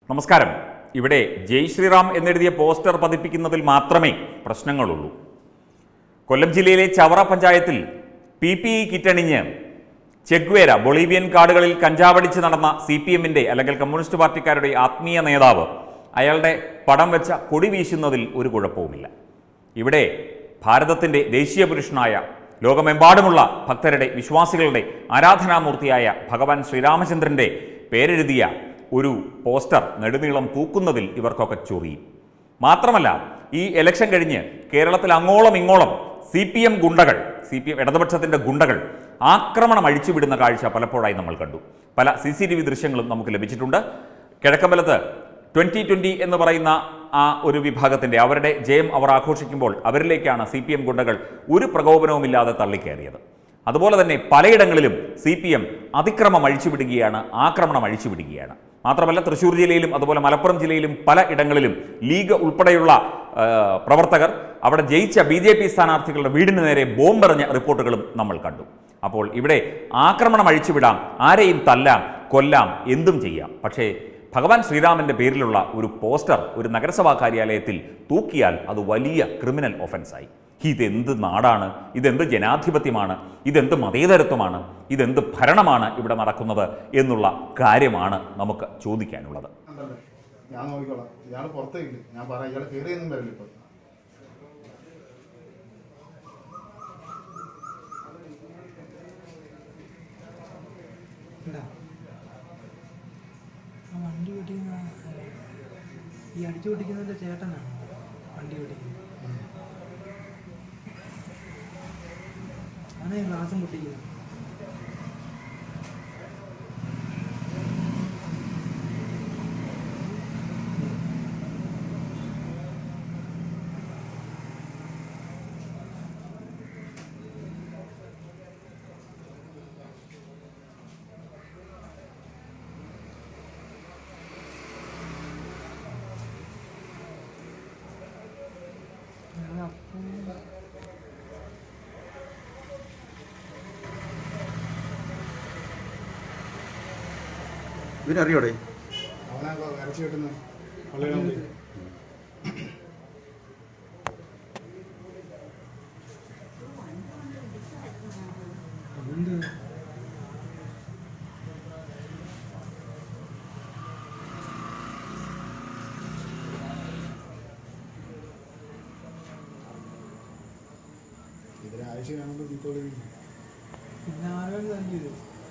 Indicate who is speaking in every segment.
Speaker 1: നമസ്കാരം ഇവിടെ ജയ് ശ്രീറാം എന്നെഴുതിയ പോസ്റ്റർ പതിപ്പിക്കുന്നതിൽ മാത്രമേ പ്രശ്നങ്ങളുള്ളൂ കൊല്ലം ജില്ലയിലെ ചവറ പഞ്ചായത്തിൽ പി പി ഇ കിറ്റണിഞ്ഞ് ചെഗ്വേര ബൊളീവിയൻ കാടുകളിൽ കഞ്ചാവടിച്ച് നടന്ന സി പി എമ്മിൻ്റെ അല്ലെങ്കിൽ കമ്മ്യൂണിസ്റ്റ് പാർട്ടിക്കാരുടെ ആത്മീയ നേതാവ് അയാളുടെ പടം വെച്ച കൊടി വീശുന്നതിൽ ഒരു കുഴപ്പവുമില്ല ഇവിടെ ഭാരതത്തിൻ്റെ ദേശീയ പുരുഷനായ ലോകമെമ്പാടുമുള്ള ഭക്തരുടെ വിശ്വാസികളുടെ ആരാധനാമൂർത്തിയായ ഭഗവാൻ ശ്രീരാമചന്ദ്രൻ്റെ പേരെഴുതിയ ഒരു പോസ്റ്റർ നെടുനീളം തൂക്കുന്നതിൽ ഇവർക്കൊക്കെ ചൊറിയും മാത്രമല്ല ഈ ഇലക്ഷൻ കഴിഞ്ഞ് കേരളത്തിൽ അങ്ങോളം ഇങ്ങോളം സി പി എം ഗുണ്ടകൾ സി പി എം ഇടതുപക്ഷത്തിൻ്റെ ഗുണ്ടകൾ ആക്രമണം അഴിച്ചുവിടുന്ന കാഴ്ച പലപ്പോഴായി നമ്മൾ കണ്ടു പല സി സി ടി വി ദൃശ്യങ്ങളും നമുക്ക് ലഭിച്ചിട്ടുണ്ട് കിഴക്കമ്പലത്ത് ട്വൻ്റി ട്വൻ്റി എന്ന് പറയുന്ന ആ ഒരു വിഭാഗത്തിൻ്റെ അവരുടെ ജയം അവർ ആഘോഷിക്കുമ്പോൾ അവരിലേക്കാണ് സി പി എം ഗുണ്ടകൾ ഒരു പ്രകോപനവുമില്ലാതെ തള്ളിക്കയറിയത് അതുപോലെ തന്നെ പലയിടങ്ങളിലും സി പി എം അതിക്രമം അഴിച്ചുവിടുകയാണ് ആക്രമണം അഴിച്ചുവിടുകയാണ് മാത്രമല്ല തൃശ്ശൂർ ജില്ലയിലും അതുപോലെ മലപ്പുറം ജില്ലയിലും പല ഇടങ്ങളിലും ലീഗ് ഉൾപ്പെടെയുള്ള ആ, പ്രവർത്തകർ അവിടെ ജയിച്ച ബി ജെ പി സ്ഥാനാർത്ഥികളുടെ വീടിന് നേരെ ബോംബെറിഞ്ഞ റിപ്പോർട്ടുകളും നമ്മൾ കണ്ടു അപ്പോൾ ഇവിടെ ആക്രമണം അഴിച്ചുവിടാം ആരെയും തല്ലാം കൊല്ലാം എന്തും ചെയ്യാം പക്ഷേ ഭഗവാൻ ശ്രീരാമന്റെ പേരിലുള്ള ഒരു പോസ്റ്റർ ഒരു നഗരസഭാ കാര്യാലയത്തിൽ തൂക്കിയാൽ അത് വലിയ ക്രിമിനൽ ഒഫൻസായി ഇതെന്ത് നാടാണ് ഇതെന്ത് ജനാധിപത്യമാണ് ഇതെന്ത് മതേതരത്വമാണ് ഇതെന്ത് ഭരണമാണ് ഇവിടെ നടക്കുന്നത് എന്നുള്ള കാര്യമാണ് നമുക്ക് ചോദിക്കാനുള്ളത്
Speaker 2: ഉണ്ടല്ലോ. ഞാൻ നോക്കിക്കോളാം ഇയാൾ പുറത്തേക്കില്ല ഞാൻ പറയാം ഇയാൾ കയറിയൊന്നും വരില്ല ഇപ്പൊ
Speaker 3: എന്താ ആ വണ്ടി ഓടിക്കുന്ന ഈ അടിച്ചു പൊട്ടിക്കുന്നതിന്റെ ചേട്ടനാണ് വണ്ടി ഓടിക്കുന്നത് ആണ് ഈ ഗ്ലാസും പൊട്ടിക്കുന്നത് അത് അപ്പം
Speaker 4: ഇവനറിയോടെ
Speaker 2: അവനെ ഇറച്ചി കിട്ടുന്ന പള്ളിയിടാൻ പോയി
Speaker 3: എന്ത്
Speaker 2: ഇതിന് ആഴ്ച കാണുമ്പോൾ ദീപാവലി
Speaker 3: പിന്നെ ആരോട് തല്ലിയത്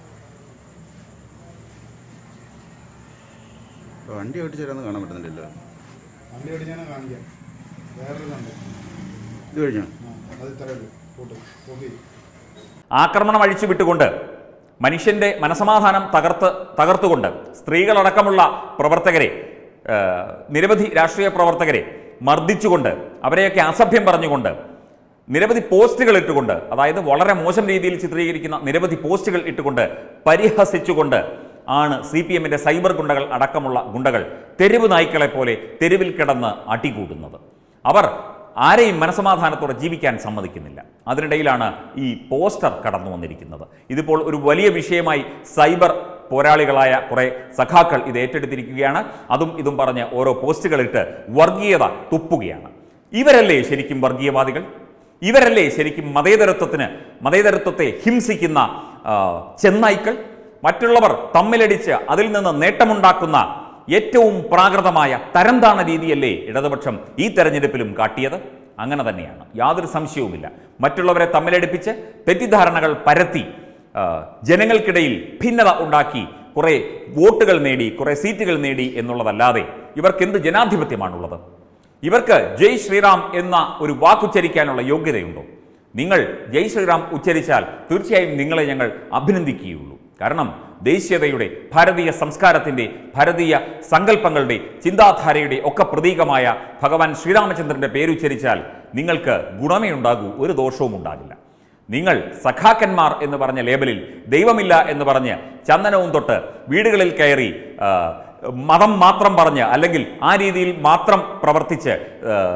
Speaker 4: വണ്ടി ഓടിച്ചു തരാമെന്ന് കാണാൻ പറ്റുന്നില്ലല്ലോ
Speaker 2: വണ്ടി ഓടിച്ചാണ് കാണിക്കാം വേറൊരു കണ്ട്
Speaker 4: ഇത് കഴിഞ്ഞോ
Speaker 2: ആ അത് ഇത്രയേ ഉള്ളൂ കൂട്ട് കോപ്പി
Speaker 1: ആക്രമണം അഴിച്ചുവിട്ടുകൊണ്ട് മനുഷ്യന്റെ മനസമാധാനം തകർത്ത് തകർത്തുകൊണ്ട് സ്ത്രീകളടക്കമുള്ള പ്രവർത്തകരെ ആ, നിരവധി രാഷ്ട്രീയ പ്രവർത്തകരെ മർദ്ദിച്ചുകൊണ്ട് അവരെയൊക്കെ അസഭ്യം പറഞ്ഞുകൊണ്ട് നിരവധി പോസ്റ്റുകൾ ഇട്ടുകൊണ്ട് അതായത് വളരെ മോശം രീതിയിൽ ചിത്രീകരിക്കുന്ന നിരവധി പോസ്റ്റുകൾ ഇട്ടുകൊണ്ട് പരിഹസിച്ചുകൊണ്ട് ആണ് സി പി എമ്മിൻ്റെ സൈബർ ഗുണ്ടകൾ അടക്കമുള്ള ഗുണ്ടകൾ തെരുവ് നായ്ക്കളെ പോലെ തെരുവിൽ കിടന്ന് അടികൂടുന്നത് അവർ ആരെയും മനസമാധാനത്തോടെ ജീവിക്കാൻ സമ്മതിക്കുന്നില്ല അതിനിടയിലാണ് ഈ പോസ്റ്റർ കടന്നു വന്നിരിക്കുന്നത് ഇതിപ്പോൾ ഒരു വലിയ വിഷയമായി സൈബർ പോരാളികളായ കുറേ സഖാക്കൾ ഇത് ഏറ്റെടുത്തിരിക്കുകയാണ് അതും ഇതും പറഞ്ഞ് ഓരോ പോസ്റ്റുകളിട്ട് വർഗീയത തുപ്പുകയാണ് ഇവരല്ലേ ശരിക്കും വർഗീയവാദികൾ ഇവരല്ലേ ശരിക്കും മതേതരത്വത്തിന് മതേതരത്വത്തെ ഹിംസിക്കുന്ന ആ, ചെന്നായ്ക്കൾ മറ്റുള്ളവർ തമ്മിലടിച്ച് അതിൽ നിന്ന് നേട്ടമുണ്ടാക്കുന്ന ഏറ്റവും പ്രാകൃതമായ തരംതാണ രീതിയല്ലേ ഇടതുപക്ഷം ഈ തെരഞ്ഞെടുപ്പിലും കാട്ടിയത് അങ്ങനെ തന്നെയാണ് യാതൊരു സംശയവുമില്ല മറ്റുള്ളവരെ തമ്മിലടിപ്പിച്ച് തെറ്റിദ്ധാരണകൾ പരത്തി ആ, ജനങ്ങൾക്കിടയിൽ ഭിന്നത ഉണ്ടാക്കി കുറെ വോട്ടുകൾ നേടി കുറെ സീറ്റുകൾ നേടി എന്നുള്ളതല്ലാതെ ഇവർക്ക് എന്ത് ജനാധിപത്യമാണുള്ളത് ഇവർക്ക് ജയ് ശ്രീറാം എന്ന ഒരു വാക്കുച്ചരിക്കാനുള്ള യോഗ്യതയുണ്ടോ നിങ്ങൾ ജയ് ശ്രീറാം ഉച്ചരിച്ചാൽ തീർച്ചയായും നിങ്ങളെ ഞങ്ങൾ അഭിനന്ദിക്കുകയുള്ളൂ കാരണം ദേശീയതയുടെ ഭാരതീയ സംസ്കാരത്തിൻ്റെ ഭാരതീയ സങ്കല്പങ്ങളുടെ ചിന്താധാരയുടെ ഒക്കെ പ്രതീകമായ ഭഗവാൻ ശ്രീരാമചന്ദ്രൻ്റെ പേരുച്ചരിച്ചാൽ നിങ്ങൾക്ക് ഗുണമേ ഉണ്ടാകൂ ഒരു ദോഷവും ഉണ്ടാകില്ല നിങ്ങൾ സഖാക്കന്മാർ എന്ന് പറഞ്ഞ ലേബലിൽ ദൈവമില്ല എന്ന് പറഞ്ഞ് ചന്ദനവും തൊട്ട് വീടുകളിൽ കയറി ആ, മതം മാത്രം പറഞ്ഞ് അല്ലെങ്കിൽ ആ രീതിയിൽ മാത്രം പ്രവർത്തിച്ച് ആ,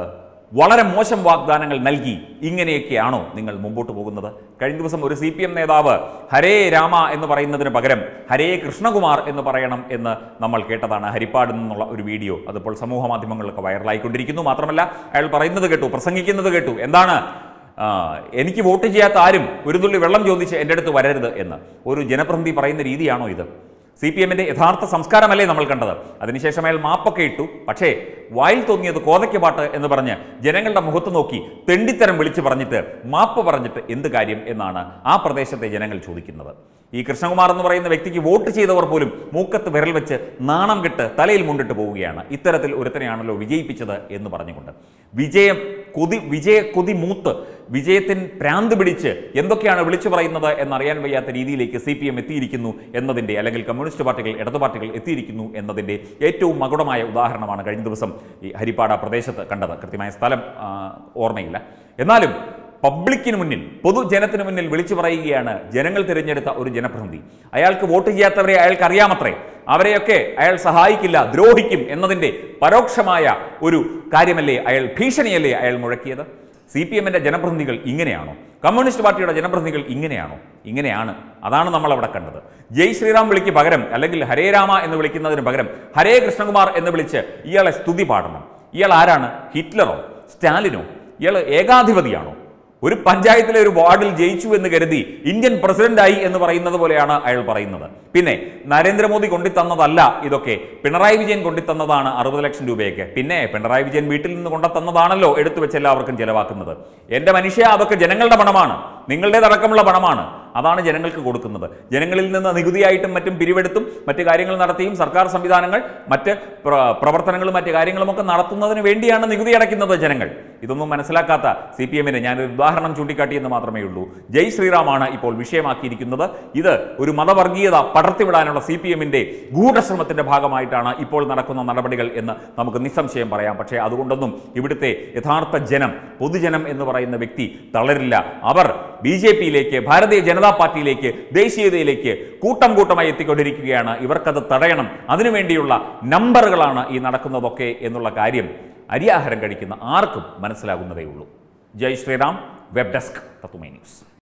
Speaker 1: വളരെ മോശം വാഗ്ദാനങ്ങൾ നൽകി ഇങ്ങനെയൊക്കെയാണോ നിങ്ങൾ മുമ്പോട്ട് പോകുന്നത് കഴിഞ്ഞ ദിവസം ഒരു സി പി എം നേതാവ് ഹരേ രാമ എന്ന് പറയുന്നതിന് പകരം ഹരേ കൃഷ്ണകുമാർ എന്ന് പറയണം എന്ന് നമ്മൾ കേട്ടതാണ് ഹരിപ്പാട് നിന്നുള്ള ഒരു വീഡിയോ അതിപ്പോൾ സമൂഹ മാധ്യമങ്ങളിലൊക്കെ വൈറലായിക്കൊണ്ടിരിക്കുന്നു മാത്രമല്ല അയാൾ പറയുന്നത് കേട്ടു പ്രസംഗിക്കുന്നത് കേട്ടു എന്താണ് ആ, എനിക്ക് വോട്ട് ചെയ്യാത്ത ആരും ഒരു തുള്ളി വെള്ളം ചോദിച്ച് എൻ്റെ അടുത്ത് വരരുത് എന്ന് ഒരു ജനപ്രതിനിധി പറയുന്ന രീതിയാണോ ഇത് സി പി എമ്മിൻ്റെ യഥാർത്ഥ സംസ്കാരമല്ലേ നമ്മൾ കണ്ടത് അതിനുശേഷം അയാൾ മാപ്പൊക്കെ ഇട്ടു പക്ഷേ വായിൽ തോന്നിയത് കോതയ്ക്ക് പാട്ട് എന്ന് പറഞ്ഞ് ജനങ്ങളുടെ മുഖത്ത് നോക്കി തെണ്ടിത്തരം വിളിച്ചു പറഞ്ഞിട്ട് മാപ്പ് പറഞ്ഞിട്ട് എന്ത് കാര്യം എന്നാണ് ആ പ്രദേശത്തെ ജനങ്ങൾ ചോദിക്കുന്നത് ഈ കൃഷ്ണകുമാർ എന്ന് പറയുന്ന വ്യക്തിക്ക് വോട്ട് ചെയ്തവർ പോലും മൂക്കത്ത് വിരൽ വെച്ച് നാണം കെട്ട് തലയിൽ മുണ്ടിട്ട് പോവുകയാണ് ഇത്തരത്തിൽ ഒരുത്തനെയാണല്ലോ വിജയിപ്പിച്ചത് എന്ന് പറഞ്ഞുകൊണ്ട് വിജയം കൊതി വിജയ കൊതി മൂത്ത് വിജയത്തിൻ ഭ്രാന്ത് പിടിച്ച് എന്തൊക്കെയാണ് വിളിച്ചു പറയുന്നത് എന്നറിയാൻ വയ്യാത്ത രീതിയിലേക്ക് സി പി എം എത്തിയിരിക്കുന്നു എന്നതിൻ്റെ അല്ലെങ്കിൽ കമ്മ്യൂണിസ്റ്റ് പാർട്ടികൾ ഇടതു പാർട്ടികൾ എത്തിയിരിക്കുന്നു എന്നതിൻ്റെ ഏറ്റവും മകുടമായ ഉദാഹരണമാണ് കഴിഞ്ഞ ദിവസം ഈ ഹരിപ്പാട പ്രദേശത്ത് കണ്ടത് കൃത്യമായ സ്ഥലം ആ, ഓർമ്മയില്ല എന്നാലും പബ്ലിക്കിന് മുന്നിൽ പൊതുജനത്തിന് മുന്നിൽ വിളിച്ചു പറയുകയാണ് ജനങ്ങൾ തിരഞ്ഞെടുത്ത ഒരു ജനപ്രതിനിധി അയാൾക്ക് വോട്ട് ചെയ്യാത്തവരെ അയാൾക്ക് അറിയാമത്രേ അവരെയൊക്കെ അയാൾ സഹായിക്കില്ല ദ്രോഹിക്കും എന്നതിൻ്റെ പരോക്ഷമായ ഒരു കാര്യമല്ലേ അയാൾ ഭീഷണിയല്ലേ അയാൾ മുഴക്കിയത് സി പി എമ്മിൻ്റെ ജനപ്രതിനിധികൾ ഇങ്ങനെയാണോ കമ്മ്യൂണിസ്റ്റ് പാർട്ടിയുടെ ജനപ്രതിനിധികൾ ഇങ്ങനെയാണോ ഇങ്ങനെയാണ് അതാണ് നമ്മൾ അവിടെ കണ്ടത് ജയ് ശ്രീറാം വിളിക്ക് പകരം അല്ലെങ്കിൽ ഹരേ രാമ എന്ന് വിളിക്കുന്നതിന് പകരം ഹരേ കൃഷ്ണകുമാർ എന്ന് വിളിച്ച് ഇയാളെ സ്തുതി പാടണം ഇയാൾ ആരാണ് ഹിറ്റ്ലറോ സ്റ്റാലിനോ ഇയാൾ ഏകാധിപതിയാണോ ഒരു പഞ്ചായത്തിലെ ഒരു വാർഡിൽ ജയിച്ചു എന്ന് കരുതി ഇന്ത്യൻ പ്രസിഡന്റായി എന്ന് പറയുന്നത് പോലെയാണ് അയാൾ പറയുന്നത് പിന്നെ നരേന്ദ്രമോദി കൊണ്ടിത്തന്നതല്ല ഇതൊക്കെ പിണറായി വിജയൻ കൊണ്ടിത്തന്നതാണ് അറുപത് ലക്ഷം രൂപയൊക്കെ പിന്നെ പിണറായി വിജയൻ വീട്ടിൽ നിന്ന് കൊണ്ടുത്തന്നതാണല്ലോ എടുത്തു വെച്ച് എല്ലാവർക്കും ചെലവാക്കുന്നത് എൻ്റെ മനുഷ്യ അതൊക്കെ ജനങ്ങളുടെ പണമാണ് നിങ്ങളുടേതടക്കമുള്ള പണമാണ് അതാണ് ജനങ്ങൾക്ക് കൊടുക്കുന്നത് ജനങ്ങളിൽ നിന്ന് നികുതിയായിട്ടും മറ്റും പിരിവെടുത്തും മറ്റു കാര്യങ്ങൾ നടത്തിയും സർക്കാർ സംവിധാനങ്ങൾ മറ്റ് പ്ര- പ്രവർത്തനങ്ങളും മറ്റു കാര്യങ്ങളുമൊക്കെ നടത്തുന്നതിന് വേണ്ടിയാണ് നികുതി അടയ്ക്കുന്നത് ജനങ്ങൾ ഇതൊന്നും മനസ്സിലാക്കാത്ത സി പി എമ്മിന് ഞാനൊരു ഉദാഹരണം ചൂണ്ടിക്കാട്ടിയെന്ന് മാത്രമേ ഉള്ളൂ ജയ് ശ്രീറാമാണ് ഇപ്പോൾ വിഷയമാക്കിയിരിക്കുന്നത് ഇത് ഒരു മതവർഗീയത പടർത്തിവിടാനുള്ള സി പി എമ്മിൻ്റെ ഗൂഢശ്രമത്തിന്റെ ഭാഗമായിട്ടാണ് ഇപ്പോൾ നടക്കുന്ന നടപടികൾ എന്ന് നമുക്ക് നിസ്സംശയം പറയാം പക്ഷേ അതുകൊണ്ടൊന്നും ഇവിടുത്തെ യഥാർത്ഥ ജനം പൊതുജനം എന്ന് പറയുന്ന വ്യക്തി തളരില്ല അവർ ബി ജെ പിയിലേക്ക് ഭാരതീയ ജനതാ പാർട്ടിയിലേക്ക് ദേശീയതയിലേക്ക് കൂട്ടം കൂട്ടമായി എത്തിക്കൊണ്ടിരിക്കുകയാണ് ഇവർക്കത് തടയണം അതിനുവേണ്ടിയുള്ള നമ്പറുകളാണ് ഈ നടക്കുന്നതൊക്കെ എന്നുള്ള കാര്യം അരിയാഹാരം കഴിക്കുന്ന ആർക്കും മനസ്സിലാകുന്നതേ ഉള്ളൂ Jai Shriram web desk Tathwamayi news